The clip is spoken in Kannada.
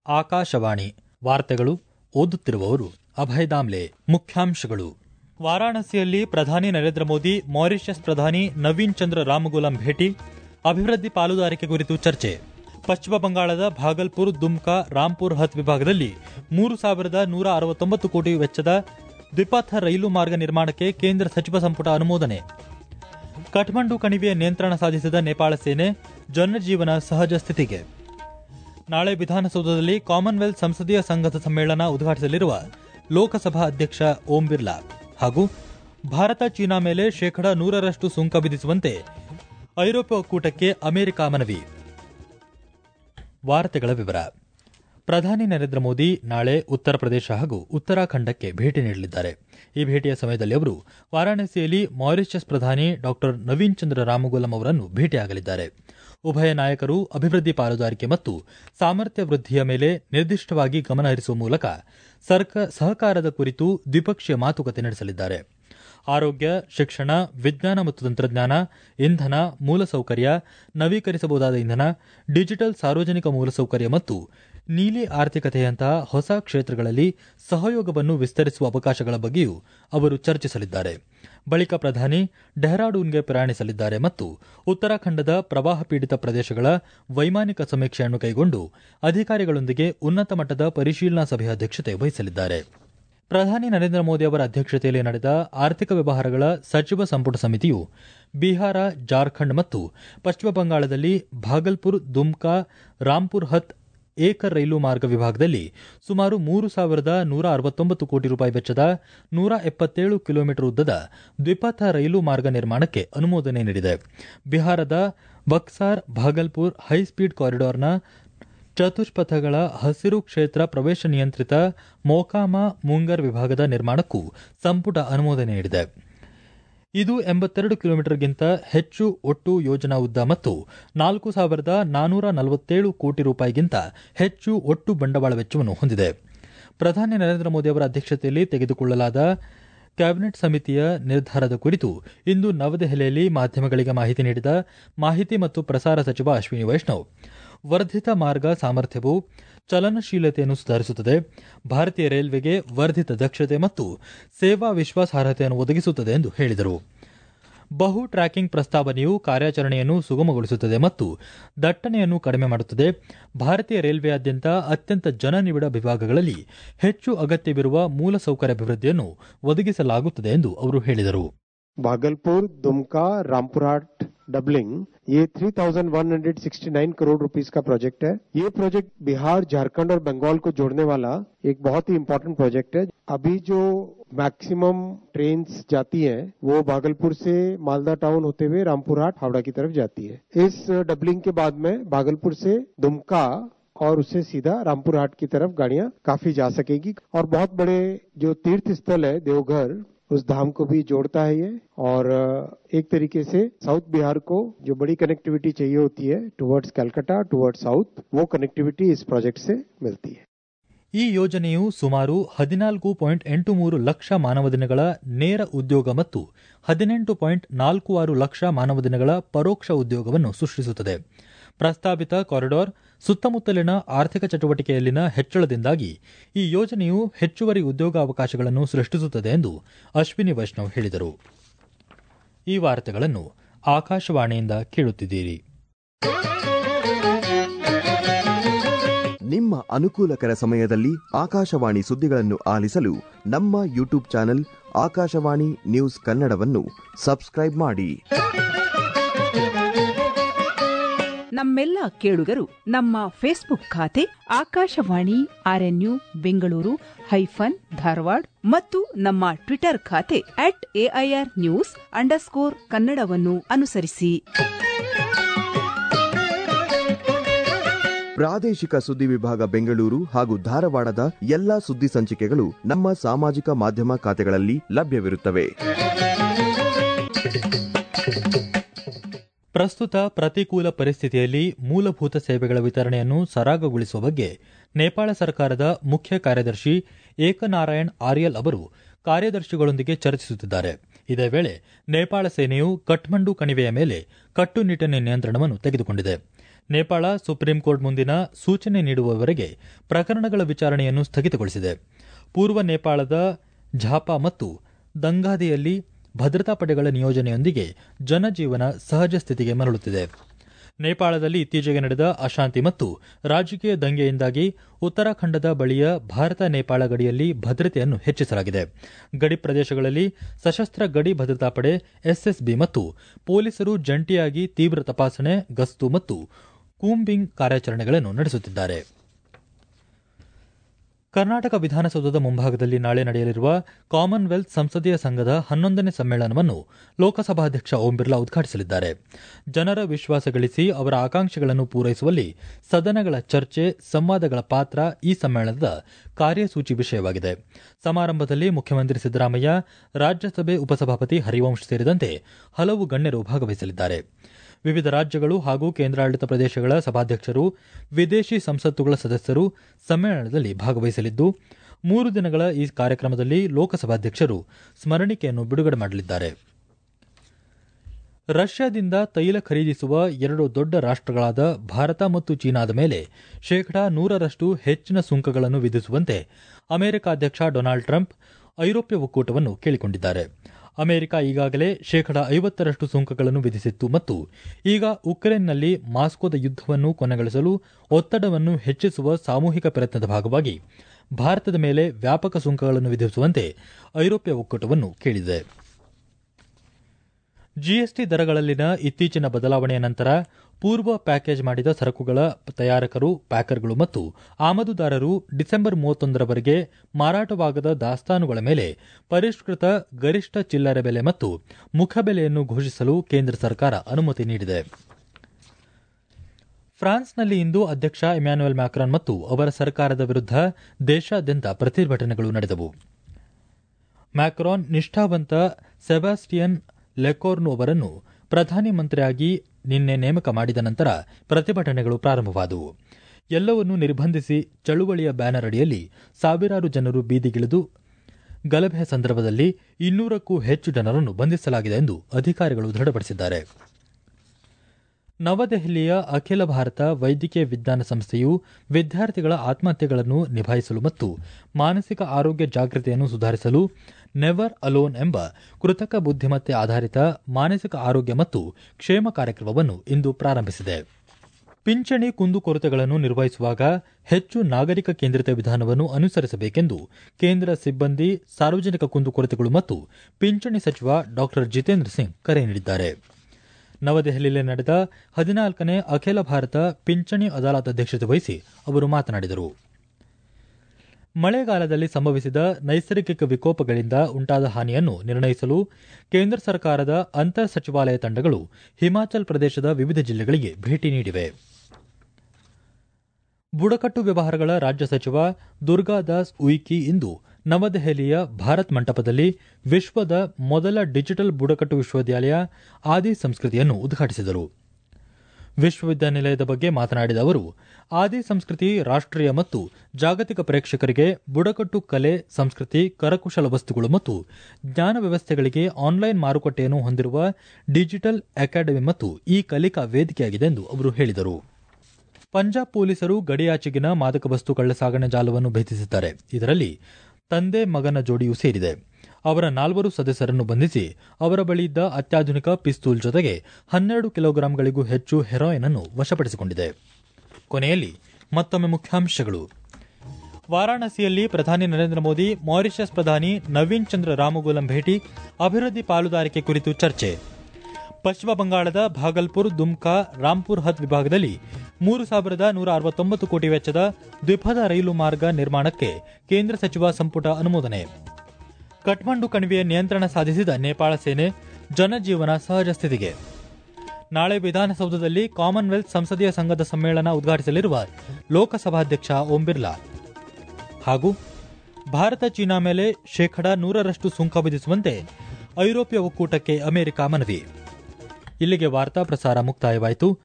ಆಕಾಶವಾಣಿ ವಾರ್ತೆಗಳು ಓದುತ್ತಿರುವವರು ಅಭಯ ದಾಮ್ಲೆ ಮುಖ್ಯಾಂಶಗಳು ವಾರಾಣಸಿಯಲ್ಲಿ ಪ್ರಧಾನಿ ನರೇಂದ್ರ ಮೋದಿ ಮಾರಿಷಸ್ ಪ್ರಧಾನಿ ನವೀನ್ ಚಂದ್ರ ರಾಮಗುಲಂ ಭೇಟಿ ಅಭಿವೃದ್ಧಿ ಪಾಲುದಾರಿಕೆ ಕುರಿತು ಚರ್ಚೆ ಪಶ್ಚಿಮ ಬಂಗಾಳದ ಭಾಗಲ್ಪುರ್ ದುಮ್ಕಾ ರಾಂಪುರ್ ಹತ್ ವಿಭಾಗದಲ್ಲಿ ಮೂರು ಸಾವಿರದ ನೂರ ಅರವತ್ತೊಂಬತ್ತು ಕೋಟಿ ವೆಚ್ಚದ ದ್ವಿಪಥ ರೈಲು ಮಾರ್ಗ ನಿರ್ಮಾಣಕ್ಕೆ ಕೇಂದ್ರ ಸಚಿವ ಸಂಪುಟ ಅನುಮೋದನೆ ಕಠ್ಮಂಡು ಕಣಿವೆಯ ನಿಯಂತ್ರಣ ಸಾಧಿಸಿದ ನೇಪಾಳ ಸೇನೆ ಜನಜೀವನ ಸಹಜ ಸ್ಥಿತಿಗೆ ನಾಳೆ ವಿಧಾನಸೌಧದಲ್ಲಿ ಕಾಮನ್ವೆಲ್ತ್ ಸಂಸದೀಯ ಸಂಘದ ಸಮ್ಮೇಳನ ಉದ್ಘಾಟಿಸಲಿರುವ ಲೋಕಸಭಾ ಅಧ್ಯಕ್ಷ ಓಂ ಬಿರ್ಲಾ ಹಾಗೂ ಭಾರತ ಚೀನಾ ಮೇಲೆ ಶೇಕಡ ನೂರರಷ್ಟು ಸುಂಕ ವಿಧಿಸುವಂತೆ ಐರೋಪ್ಯ ಒಕ್ಕೂಟಕ್ಕೆ ಅಮೆರಿಕ ಮನವಿ ವಾರ್ತೆಗಳ ವಿವರ ಪ್ರಧಾನಿ ನರೇಂದ್ರ ಮೋದಿ ನಾಳೆ ಉತ್ತರ ಪ್ರದೇಶ ಹಾಗೂ ಉತ್ತರಾಖಂಡಕ್ಕೆ ಭೇಟಿ ನೀಡಲಿದ್ದಾರೆ ಈ ಭೇಟಿಯ ಸಮಯದಲ್ಲಿ ಅವರು ವಾರಾಣಸಿಯಲ್ಲಿ ಮಾರಿಷಸ್ ಪ್ರಧಾನಿ ಡಾ ನವೀನ್ ಚಂದ್ರ ರಾಮಗುಲಂ ಅವರನ್ನು ಭೇಟಿಯಾಗಲಿದ್ದಾರೆ ಉಭಯ ನಾಯಕರು ಅಭಿವೃದ್ಧಿ ಪಾಲುದಾರಿಕೆ ಮತ್ತು ಸಾಮರ್ಥ್ಯ ವೃದ್ಧಿಯ ಮೇಲೆ ನಿರ್ದಿಷ್ಟವಾಗಿ ಗಮನ ಹರಿಸುವ ಮೂಲಕ ಸಹಕಾರದ ಕುರಿತು ದ್ವಿಪಕ್ಷೀಯ ಮಾತುಕತೆ ನಡೆಸಲಿದ್ದಾರೆ ಆರೋಗ್ಯ ಶಿಕ್ಷಣ ವಿಜ್ಞಾನ ಮತ್ತು ತಂತ್ರಜ್ಞಾನ ಇಂಧನ ಮೂಲಸೌಕರ್ಯ ನವೀಕರಿಸಬಹುದಾದ ಇಂಧನ ಡಿಜಿಟಲ್ ಸಾರ್ವಜನಿಕ ಮೂಲಸೌಕರ್ಯ ಮತ್ತು ನೀಲಿ ಆರ್ಥಿಕತೆಯಂತಹ ಹೊಸ ಕ್ಷೇತ್ರಗಳಲ್ಲಿ ಸಹಯೋಗವನ್ನು ವಿಸ್ತರಿಸುವ ಅವಕಾಶಗಳ ಬಗ್ಗೆಯೂ ಅವರು ಚರ್ಚಿಸಲಿದ್ದಾರೆ ಬಳಿಕ ಪ್ರಧಾನಿ ಡೆಹ್ರಾಡೂನ್ಗೆ ಪ್ರಯಾಣಿಸಲಿದ್ದಾರೆ ಮತ್ತು ಉತ್ತರಾಖಂಡದ ಪ್ರವಾಹ ಪೀಡಿತ ಪ್ರದೇಶಗಳ ವೈಮಾನಿಕ ಸಮೀಕ್ಷೆಯನ್ನು ಕೈಗೊಂಡು ಅಧಿಕಾರಿಗಳೊಂದಿಗೆ ಉನ್ನತ ಮಟ್ಟದ ಪರಿಶೀಲನಾ ಸಭೆಯ ಅಧ್ಯಕ್ಷತೆ ವಹಿಸಲಿದ್ದಾರೆ ಪ್ರಧಾನಿ ನರೇಂದ್ರ ಮೋದಿ ಅವರ ಅಧ್ಯಕ್ಷತೆಯಲ್ಲಿ ನಡೆದ ಆರ್ಥಿಕ ವ್ಯವಹಾರಗಳ ಸಚಿವ ಸಂಪುಟ ಸಮಿತಿಯು ಬಿಹಾರ ಜಾರ್ಖಂಡ್ ಮತ್ತು ಪಶ್ಚಿಮ ಬಂಗಾಳದಲ್ಲಿ ಭಾಗಲ್ಪುರ್ ದುಮ್ಕಾ ರಾಂಪುರ್ ಹತ್ ಏಕರ್ ರೈಲು ಮಾರ್ಗ ವಿಭಾಗದಲ್ಲಿ ಸುಮಾರು ಮೂರು ಸಾವಿರದ ನೂರ ಅರವತ್ತೊಂಬತ್ತು ಕೋಟಿ ರೂಪಾಯಿ ವೆಚ್ಚದ ನೂರ ಎಪ್ಪತ್ತೇಳು ಕಿಲೋಮೀಟರ್ ಉದ್ದದ ದ್ವಿಪಥ ರೈಲು ಮಾರ್ಗ ನಿರ್ಮಾಣಕ್ಕೆ ಅನುಮೋದನೆ ನೀಡಿದೆ ಬಿಹಾರದ ಬಕ್ಸಾರ್ ಭಾಗಲ್ಪುರ್ ಹೈಸ್ಪೀಡ್ ಕಾರಿಡಾರ್ನ ಚತುಷ್ಪಥಗಳ ಹಸಿರು ಕ್ಷೇತ್ರ ಪ್ರವೇಶ ನಿಯಂತ್ರಿತ ಮೋಕಾಮಾ ಮುಂಗರ್ ವಿಭಾಗದ ನಿರ್ಮಾಣಕ್ಕೂ ಸಂಪುಟ ಅನುಮೋದನೆ ನೀಡಿದೆ ಇದು ಎಂಬತ್ತೆರಡು ಕಿಲೋಮೀಟರ್ಗಿಂತ ಹೆಚ್ಚು ಒಟ್ಟು ಯೋಜನಾ ಉದ್ದ ಮತ್ತು ನಾಲ್ಕು ಸಾವಿರದ ನಾನೂರ ನಲವತ್ತೇಳು ಕೋಟಿ ರೂಪಾಯಿಗಿಂತ ಹೆಚ್ಚು ಒಟ್ಟು ಬಂಡವಾಳ ವೆಚ್ಚವನ್ನು ಹೊಂದಿದೆ ಪ್ರಧಾನಿ ನರೇಂದ್ರ ಮೋದಿ ಅವರ ಅಧ್ಯಕ್ಷತೆಯಲ್ಲಿ ತೆಗೆದುಕೊಳ್ಳಲಾದ ಕ್ಯಾಬಿನೆಟ್ ಸಮಿತಿಯ ನಿರ್ಧಾರದ ಕುರಿತು ಇಂದು ನವದೆಹಲಿಯಲ್ಲಿ ಮಾಧ್ಯಮಗಳಿಗೆ ಮಾಹಿತಿ ನೀಡಿದ ಮಾಹಿತಿ ಮತ್ತು ಪ್ರಸಾರ ಸಚಿವ ಅಶ್ವಿನಿ ವೈಷ್ಣವ್ ವರ್ಧಿತ ಮಾರ್ಗ ಸಾಮರ್ಥ್ಯವು ಚಲನಶೀಲತೆಯನ್ನು ಸುಧಾರಿಸುತ್ತದೆ ಭಾರತೀಯ ರೈಲ್ವೆಗೆ ವರ್ಧಿತ ದಕ್ಷತೆ ಮತ್ತು ಸೇವಾ ವಿಶ್ವಾಸಾರ್ಹತೆಯನ್ನು ಒದಗಿಸುತ್ತದೆ ಎಂದು ಹೇಳಿದರು ಬಹು ಟ್ರ್ಯಾಕಿಂಗ್ ಪ್ರಸ್ತಾವನೆಯು ಕಾರ್ಯಾಚರಣೆಯನ್ನು ಸುಗಮಗೊಳಿಸುತ್ತದೆ ಮತ್ತು ದಟ್ಟಣೆಯನ್ನು ಕಡಿಮೆ ಮಾಡುತ್ತದೆ ಭಾರತೀಯ ರೈಲ್ವೆಯಾದ್ಯಂತ ಅತ್ಯಂತ ಜನನಿಬಿಡ ವಿಭಾಗಗಳಲ್ಲಿ ಹೆಚ್ಚು ಅಗತ್ಯವಿರುವ ಮೂಲಸೌಕರ್ಯ ಅಭಿವೃದ್ಧಿಯನ್ನು ಒದಗಿಸಲಾಗುತ್ತದೆ ಎಂದು ಅವರು ಹೇಳಿದರು भागलपुर दुमका रामपुरहाट डबलिंग ये 3,169 करोड़ रुपीस का प्रोजेक्ट है ये प्रोजेक्ट बिहार झारखंड और बंगाल को जोड़ने वाला एक बहुत ही इम्पोर्टेंट प्रोजेक्ट है अभी जो मैक्सिमम ट्रेन जाती हैं वो भागलपुर से मालदा टाउन होते हुए रामपुरहाट हावड़ा की तरफ जाती है इस डबलिंग के बाद में भागलपुर से दुमका और उससे सीधा रामपुर हाट की तरफ गाड़ियां काफी जा सकेगी और बहुत बड़े जो तीर्थ स्थल है देवघर उस धाम को भी जोड़ता है ये और एक तरीके से साउथ बिहार को जो बड़ी कनेक्टिविटी चाहिए होती है टुवर्ड्स कलकत्ता टुवर्ड्स साउथ वो कनेक्टिविटी इस प्रोजेक्ट से मिलती है ಈ ಯೋಜನೆಯು ಸುಮಾರು ಹದಿನಾಲ್ಕು ಪಾಯಿಂಟ್ ಎಂಟು ಮೂರು ಲಕ್ಷ ಮಾನವ ದಿನಗಳ ನೇರ ಉದ್ಯೋಗ ಮತ್ತು ಹದಿನೆಂಟು ಪಾಯಿಂಟ್ ನಾಲ್ಕು ಆರು ಲಕ್ಷ ಮಾನವ ದಿನಗಳ ಪರೋಕ್ಷ ಉದ್ಯೋಗವನ್ನು ಸೃಷ್ಟಿಸುತ್ತದೆ ಪ್ರಸ್ತಾವಿತ ಕಾರಿಡಾರ್ ಸುತ್ತಮುತ್ತಲಿನ ಆರ್ಥಿಕ ಚಟುವಟಿಕೆಯಲ್ಲಿನ ಹೆಚ್ಚಳದಿಂದಾಗಿ ಈ ಯೋಜನೆಯು ಹೆಚ್ಚುವರಿ ಉದ್ಯೋಗಾವಕಾಶಗಳನ್ನು ಸೃಷ್ಟಿಸುತ್ತದೆ ಎಂದು ಅಶ್ವಿನಿ ವೈಷ್ಣವ್ ಹೇಳಿದರು ಈ ವಾರ್ತೆಗಳನ್ನು ಆಕಾಶವಾಣಿಯಿಂದ ಕೇಳುತ್ತಿದ್ದೀರಿ ನಿಮ್ಮ ಅನುಕೂಲಕರ ಸಮಯದಲ್ಲಿ ಆಕಾಶವಾಣಿ ಸುದ್ದಿಗಳನ್ನು ಆಲಿಸಲು ನಮ್ಮ ಯೂಟ್ಯೂಬ್ ಚಾನೆಲ್ ಆಕಾಶವಾಣಿ ನ್ಯೂಸ್ ಕನ್ನಡವನ್ನು ಸಬ್ಸ್ಕ್ರೈಬ್ ಮಾಡಿ ನಮ್ಮೆಲ್ಲ ಕೇಳುಗರು ನಮ್ಮ ಫೇಸ್ಬುಕ್ ಖಾತೆ ಆಕಾಶವಾಣಿ ಆರ್ಎನ್ಯು ಬೆಂಗಳೂರು ಹೈಫನ್ ಧಾರವಾಡ ಮತ್ತು ನಮ್ಮ ಟ್ವಿಟರ್ ಖಾತೆ ಅಟ್ ಎಐಆರ್ ನ್ಯೂಸ್ ಅಂಡರ್ಸ್ಕೋರ್ ಕನ್ನಡವನ್ನು ಅನುಸರಿಸಿ ಪ್ರಾದೇಶಿಕ ಸುದ್ದಿ ವಿಭಾಗ ಬೆಂಗಳೂರು ಹಾಗೂ ಧಾರವಾಡದ ಎಲ್ಲಾ ಸುದ್ದಿ ಸಂಚಿಕೆಗಳು ನಮ್ಮ ಸಾಮಾಜಿಕ ಮಾಧ್ಯಮ ಖಾತೆಗಳಲ್ಲಿ ಲಭ್ಯವಿರುತ್ತವೆ ಪ್ರಸ್ತುತ ಪ್ರತಿಕೂಲ ಪರಿಸ್ಥಿತಿಯಲ್ಲಿ ಮೂಲಭೂತ ಸೇವೆಗಳ ವಿತರಣೆಯನ್ನು ಸರಾಗಗೊಳಿಸುವ ಬಗ್ಗೆ ನೇಪಾಳ ಸರ್ಕಾರದ ಮುಖ್ಯ ಕಾರ್ಯದರ್ಶಿ ಏಕನಾರಾಯಣ್ ಆರ್ಯಲ್ ಅವರು ಕಾರ್ಯದರ್ಶಿಗಳೊಂದಿಗೆ ಚರ್ಚಿಸುತ್ತಿದ್ದಾರೆ ಇದೇ ವೇಳೆ ನೇಪಾಳ ಸೇನೆಯು ಕಠ್ಮಂಡು ಕಣಿವೆಯ ಮೇಲೆ ಕಟ್ಟುನಿಟ್ಟಿನ ನಿಯಂತ್ರಣವನ್ನು ತೆಗೆದುಕೊಂಡಿದೆ ನೇಪಾಳ ಸುಪ್ರೀಂ ಕೋರ್ಟ್ ಮುಂದಿನ ಸೂಚನೆ ನೀಡುವವರೆಗೆ ಪ್ರಕರಣಗಳ ವಿಚಾರಣೆಯನ್ನು ಸ್ಥಗಿತಗೊಳಿಸಿದೆ ಪೂರ್ವ ನೇಪಾಳದ ಝಾಪಾ ಮತ್ತು ದಂಗಾದಿಯಲ್ಲಿ ಭದ್ರತಾ ಪಡೆಗಳ ನಿಯೋಜನೆಯೊಂದಿಗೆ ಜನಜೀವನ ಸಹಜ ಸ್ಥಿತಿಗೆ ಮರಳುತ್ತಿದೆ ನೇಪಾಳದಲ್ಲಿ ಇತ್ತೀಚೆಗೆ ನಡೆದ ಅಶಾಂತಿ ಮತ್ತು ರಾಜಕೀಯ ದಂಗೆಯಿಂದಾಗಿ ಉತ್ತರಾಖಂಡದ ಬಳಿಯ ಭಾರತ ನೇಪಾಳ ಗಡಿಯಲ್ಲಿ ಭದ್ರತೆಯನ್ನು ಹೆಚ್ಚಿಸಲಾಗಿದೆ ಗಡಿ ಪ್ರದೇಶಗಳಲ್ಲಿ ಸಶಸ್ತ್ರ ಗಡಿ ಭದ್ರತಾ ಪಡೆ ಎಸ್ಎಸ್ಬಿ ಮತ್ತು ಪೊಲೀಸರು ಜಂಟಿಯಾಗಿ ತೀವ್ರ ತಪಾಸಣೆ ಗಸ್ತು ಮತ್ತು ಕೂಂಬಿಂಗ್ ಕಾರ್ಯಾಚರಣೆಗಳನ್ನು ನಡೆಸುತ್ತಿದ್ದಾರೆ ಕರ್ನಾಟಕ ವಿಧಾನಸೌಧದ ಮುಂಭಾಗದಲ್ಲಿ ನಾಳೆ ನಡೆಯಲಿರುವ ಕಾಮನ್ವೆಲ್ತ್ ಸಂಸದೀಯ ಸಂಘದ ಹನ್ನೊಂದನೇ ಸಮ್ಮೇಳನವನ್ನು ಲೋಕಸಭಾಧ್ಯಕ್ಷ ಓಂ ಬಿರ್ಲಾ ಉದ್ಘಾಟಿಸಲಿದ್ದಾರೆ ಜನರ ವಿಶ್ವಾಸ ಗಳಿಸಿ ಅವರ ಆಕಾಂಕ್ಷೆಗಳನ್ನು ಪೂರೈಸುವಲ್ಲಿ ಸದನಗಳ ಚರ್ಚೆ ಸಂವಾದಗಳ ಪಾತ್ರ ಈ ಸಮ್ಮೇಳನದ ಕಾರ್ಯಸೂಚಿ ವಿಷಯವಾಗಿದೆ ಸಮಾರಂಭದಲ್ಲಿ ಮುಖ್ಯಮಂತ್ರಿ ಸಿದ್ದರಾಮಯ್ಯ ರಾಜ್ಯಸಭೆ ಉಪಸಭಾಪತಿ ಹರಿವಂಶ್ ಸೇರಿದಂತೆ ಹಲವು ಗಣ್ಯರು ಭಾಗವಹಿಸಲಿದ್ದಾರೆ ವಿವಿಧ ರಾಜ್ಯಗಳು ಹಾಗೂ ಕೇಂದ್ರಾಡಳಿತ ಪ್ರದೇಶಗಳ ಸಭಾಧ್ಯಕ್ಷರು ವಿದೇಶಿ ಸಂಸತ್ತುಗಳ ಸದಸ್ಯರು ಸಮ್ಮೇಳನದಲ್ಲಿ ಭಾಗವಹಿಸಲಿದ್ದು ಮೂರು ದಿನಗಳ ಈ ಕಾರ್ಯಕ್ರಮದಲ್ಲಿ ಲೋಕಸಭಾಧ್ಯಕ್ಷರು ಸ್ಮರಣಿಕೆಯನ್ನು ಬಿಡುಗಡೆ ಮಾಡಲಿದ್ದಾರೆ ರಷ್ಯಾದಿಂದ ತೈಲ ಖರೀದಿಸುವ ಎರಡು ದೊಡ್ಡ ರಾಷ್ಟಗಳಾದ ಭಾರತ ಮತ್ತು ಚೀನಾದ ಮೇಲೆ ಶೇಕಡಾ ನೂರರಷ್ಟು ಹೆಚ್ಚಿನ ಸುಂಕಗಳನ್ನು ವಿಧಿಸುವಂತೆ ಅಮೆರಿಕ ಅಧ್ಯಕ್ಷ ಡೊನಾಲ್ಡ್ ಟ್ರಂಪ್ ಐರೋಪ್ಯ ಒಕ್ಕೂಟವನ್ನು ಕೇಳಿಕೊಂಡಿದ್ದಾರೆ ಅಮೆರಿಕ ಈಗಾಗಲೇ ಶೇಕಡಾ ಐವತ್ತರಷ್ಟು ಸುಂಕಗಳನ್ನು ವಿಧಿಸಿತ್ತು ಮತ್ತು ಈಗ ಉಕ್ರೇನ್ನಲ್ಲಿ ಮಾಸ್ಕೋದ ಯುದ್ದವನ್ನು ಕೊನೆಗೊಳಿಸಲು ಒತ್ತಡವನ್ನು ಹೆಚ್ಚಿಸುವ ಸಾಮೂಹಿಕ ಪ್ರಯತ್ನದ ಭಾಗವಾಗಿ ಭಾರತದ ಮೇಲೆ ವ್ಯಾಪಕ ಸುಂಕಗಳನ್ನು ವಿಧಿಸುವಂತೆ ಐರೋಪ್ಯ ಒಕ್ಕೂಟವನ್ನು ಕೇಳಿದೆ ಜಿಎಸ್ಟಿ ದರಗಳಲ್ಲಿನ ಇತ್ತೀಚಿನ ಬದಲಾವಣೆಯ ನಂತರ ಪೂರ್ವ ಪ್ಯಾಕೇಜ್ ಮಾಡಿದ ಸರಕುಗಳ ತಯಾರಕರು ಪ್ಯಾಕರ್ಗಳು ಮತ್ತು ಆಮದುದಾರರು ಡಿಸೆಂಬರ್ ಮೂವತ್ತೊಂದರವರೆಗೆ ಮಾರಾಟವಾಗದ ದಾಸ್ತಾನುಗಳ ಮೇಲೆ ಪರಿಷ್ಕೃತ ಗರಿಷ್ಠ ಚಿಲ್ಲರೆ ಬೆಲೆ ಮತ್ತು ಮುಖಬೆಲೆಯನ್ನು ಘೋಷಿಸಲು ಕೇಂದ್ರ ಸರ್ಕಾರ ಅನುಮತಿ ನೀಡಿದೆ ಫ್ರಾನ್ಸ್ನಲ್ಲಿ ಇಂದು ಅಧ್ಯಕ್ಷ ಇಮ್ಯಾನ್ಯುಯಲ್ ಮ್ಯಾಕ್ರಾನ್ ಮತ್ತು ಅವರ ಸರ್ಕಾರದ ವಿರುದ್ಧ ದೇಶಾದ್ಯಂತ ಪ್ರತಿಭಟನೆಗಳು ನಡೆದವು ಮ್ಯಾಕ್ರಾನ್ ನಿಷ್ಠಾವಂತ ಸೆಬಾಸ್ಟಿಯನ್ ಲೆಕೋರ್ನು ಅವರನ್ನು ಪ್ರಧಾನಿ ಮಂತ್ರಿಯಾಗಿ ನಿನ್ನೆ ನೇಮಕ ಮಾಡಿದ ನಂತರ ಪ್ರತಿಭಟನೆಗಳು ಪ್ರಾರಂಭವಾದವು ಎಲ್ಲವನ್ನೂ ನಿರ್ಬಂಧಿಸಿ ಚಳುವಳಿಯ ಬ್ಯಾನರ್ ಅಡಿಯಲ್ಲಿ ಸಾವಿರಾರು ಜನರು ಬೀದಿಗಿಳಿದು ಗಲಭೆಯ ಸಂದರ್ಭದಲ್ಲಿ ಇನ್ನೂರಕ್ಕೂ ಹೆಚ್ಚು ಜನರನ್ನು ಬಂಧಿಸಲಾಗಿದೆ ಎಂದು ಅಧಿಕಾರಿಗಳು ದೃಢಪಡಿಸಿದ್ದಾರೆ ನವದೆಹಲಿಯ ಅಖಿಲ ಭಾರತ ವೈದ್ಯಕೀಯ ವಿಜ್ಞಾನ ಸಂಸ್ಥೆಯು ವಿದ್ಯಾರ್ಥಿಗಳ ಆತ್ಮಹತ್ಯೆಗಳನ್ನು ನಿಭಾಯಿಸಲು ಮತ್ತು ಮಾನಸಿಕ ಆರೋಗ್ಯ ಜಾಗೃತಿಯನ್ನು ಸುಧಾರಿಸಲು ನೆವರ್ ಅಲೋನ್ ಎಂಬ ಕೃತಕ ಬುದ್ದಿಮತ್ತೆ ಆಧಾರಿತ ಮಾನಸಿಕ ಆರೋಗ್ಯ ಮತ್ತು ಕ್ಷೇಮ ಕಾರ್ಯಕ್ರಮವನ್ನು ಇಂದು ಪ್ರಾರಂಭಿಸಿದೆ ಪಿಂಚಣಿ ಕುಂದುಕೊರತೆಗಳನ್ನು ನಿರ್ವಹಿಸುವಾಗ ಹೆಚ್ಚು ನಾಗರಿಕ ಕೇಂದ್ರಿತ ವಿಧಾನವನ್ನು ಅನುಸರಿಸಬೇಕೆಂದು ಕೇಂದ್ರ ಸಿಬ್ಬಂದಿ ಸಾರ್ವಜನಿಕ ಕುಂದುಕೊರತೆಗಳು ಮತ್ತು ಪಿಂಚಣಿ ಸಚಿವ ಡಾ ಜಿತೇಂದ್ರ ಸಿಂಗ್ ಕರೆ ನೀಡಿದ್ದಾರೆ ನವದೆಹಲಿಯಲ್ಲಿ ನಡೆದ ಹದಿನಾಲ್ಕನೇ ಅಖಿಲ ಭಾರತ ಪಿಂಚಣಿ ಅದಾಲತ್ ಅಧ್ಯಕ್ಷತೆ ವಹಿಸಿ ಅವರು ಮಾತನಾಡಿದರು ಮಳೆಗಾಲದಲ್ಲಿ ಸಂಭವಿಸಿದ ನೈಸರ್ಗಿಕ ವಿಕೋಪಗಳಿಂದ ಉಂಟಾದ ಹಾನಿಯನ್ನು ನಿರ್ಣಯಿಸಲು ಕೇಂದ್ರ ಸರ್ಕಾರದ ಅಂತರ್ ಸಚಿವಾಲಯ ತಂಡಗಳು ಹಿಮಾಚಲ್ ಪ್ರದೇಶದ ವಿವಿಧ ಜಿಲ್ಲೆಗಳಿಗೆ ಭೇಟಿ ನೀಡಿವೆ ಬುಡಕಟ್ಟು ವ್ಯವಹಾರಗಳ ರಾಜ್ಯ ಸಚಿವ ದುರ್ಗಾದಾಸ್ ಉಯಿಕಿ ಇಂದು ನವದೆಹಲಿಯ ಭಾರತ್ ಮಂಟಪದಲ್ಲಿ ವಿಶ್ವದ ಮೊದಲ ಡಿಜಿಟಲ್ ಬುಡಕಟ್ಟು ವಿಶ್ವವಿದ್ಯಾಲಯ ಆದಿ ಸಂಸ್ಕೃತಿಯನ್ನು ಉದ್ಘಾಟಿಸಿದರು ವಿಶ್ವವಿದ್ಯಾನಿಲಯದ ಬಗ್ಗೆ ಮಾತನಾಡಿದ ಅವರು ಆದಿ ಸಂಸ್ಕೃತಿ ರಾಷ್ಟೀಯ ಮತ್ತು ಜಾಗತಿಕ ಪ್ರೇಕ್ಷಕರಿಗೆ ಬುಡಕಟ್ಟು ಕಲೆ ಸಂಸ್ಕೃತಿ ಕರಕುಶಲ ವಸ್ತುಗಳು ಮತ್ತು ಜ್ಞಾನ ವ್ಯವಸ್ಥೆಗಳಿಗೆ ಆನ್ಲೈನ್ ಮಾರುಕಟ್ಟೆಯನ್ನು ಹೊಂದಿರುವ ಡಿಜಿಟಲ್ ಅಕಾಡೆಮಿ ಮತ್ತು ಈ ಕಲಿಕಾ ವೇದಿಕೆಯಾಗಿದೆ ಎಂದು ಅವರು ಹೇಳಿದರು ಪಂಜಾಬ್ ಪೊಲೀಸರು ಗಡಿಯಾಚೆಗಿನ ಮಾದಕ ವಸ್ತು ಕಳ್ಳಸಾಗಣೆ ಜಾಲವನ್ನು ಭೇದಿಸಿದ್ದಾರೆ ಇದರಲ್ಲಿ ತಂದೆ ಮಗನ ಜೋಡಿಯೂ ಸೇರಿದೆ ಅವರ ನಾಲ್ವರು ಸದಸ್ಯರನ್ನು ಬಂಧಿಸಿ ಅವರ ಬಳಿಯಿದ್ದ ಅತ್ಯಾಧುನಿಕ ಪಿಸ್ತೂಲ್ ಜೊತೆಗೆ ಹನ್ನೆರಡು ಕಿಲೋಗ್ರಾಂಗಳಿಗೂ ಹೆಚ್ಚು ಹೆರಾಯಿನ್ ಅನ್ನು ವಶಪಡಿಸಿಕೊಂಡಿದೆ ಕೊನೆಯಲ್ಲಿ ಮತ್ತೊಮ್ಮೆ ಮುಖ್ಯಾಂಶಗಳು ವಾರಾಣಸಿಯಲ್ಲಿ ಪ್ರಧಾನಿ ನರೇಂದ್ರ ಮೋದಿ ಮಾರಿಷಸ್ ಪ್ರಧಾನಿ ನವೀನ್ ಚಂದ್ರ ರಾಮಗೋಲಂ ಭೇಟಿ ಅಭಿವೃದ್ಧಿ ಪಾಲುದಾರಿಕೆ ಕುರಿತು ಚರ್ಚೆ ಪಶ್ಚಿಮ ಬಂಗಾಳದ ಭಾಗಲ್ಪುರ್ ದುಮ್ಕಾ ರಾಂಪುರ್ ಹತ್ ವಿಭಾಗದಲ್ಲಿ ಮೂರು ಸಾವಿರದ ನೂರ ಅರವತ್ತೊಂಬತ್ತು ಕೋಟಿ ವೆಚ್ಚದ ದ್ವಿಪಥ ರೈಲು ಮಾರ್ಗ ನಿರ್ಮಾಣಕ್ಕೆ ಕೇಂದ್ರ ಸಚಿವ ಸಂಪುಟ ಅನುಮೋದನೆ ಕಠ್ಮಂಡು ಕಣಿವೆಯ ನಿಯಂತ್ರಣ ಸಾಧಿಸಿದ ನೇಪಾಳ ಸೇನೆ ಜನಜೀವನ ಸಹಜ ಸ್ಥಿತಿಗೆ ನಾಳೆ ವಿಧಾನಸೌಧದಲ್ಲಿ ಕಾಮನ್ವೆಲ್ತ್ ಸಂಸದೀಯ ಸಂಘದ ಸಮ್ಮೇಳನ ಉದ್ಘಾಟಿಸಲಿರುವ ಲೋಕಸಭಾಧ್ಯಕ್ಷ ಓಂ ಬಿರ್ಲಾ ಹಾಗೂ ಭಾರತ ಚೀನಾ ಮೇಲೆ ಶೇಕಡಾ ನೂರರಷ್ಟು ಸುಂಕ ವಿಧಿಸುವಂತೆ ಐರೋಪ್ಯ ಒಕ್ಕೂಟಕ್ಕೆ ಅಮೆರಿಕ ಮನವಿ ಇಲ್ಲಿಗೆ ವಾರ್ತಾ ಪ್ರಸಾರ ಮುಕ್ತಾಯವಾಯಿತು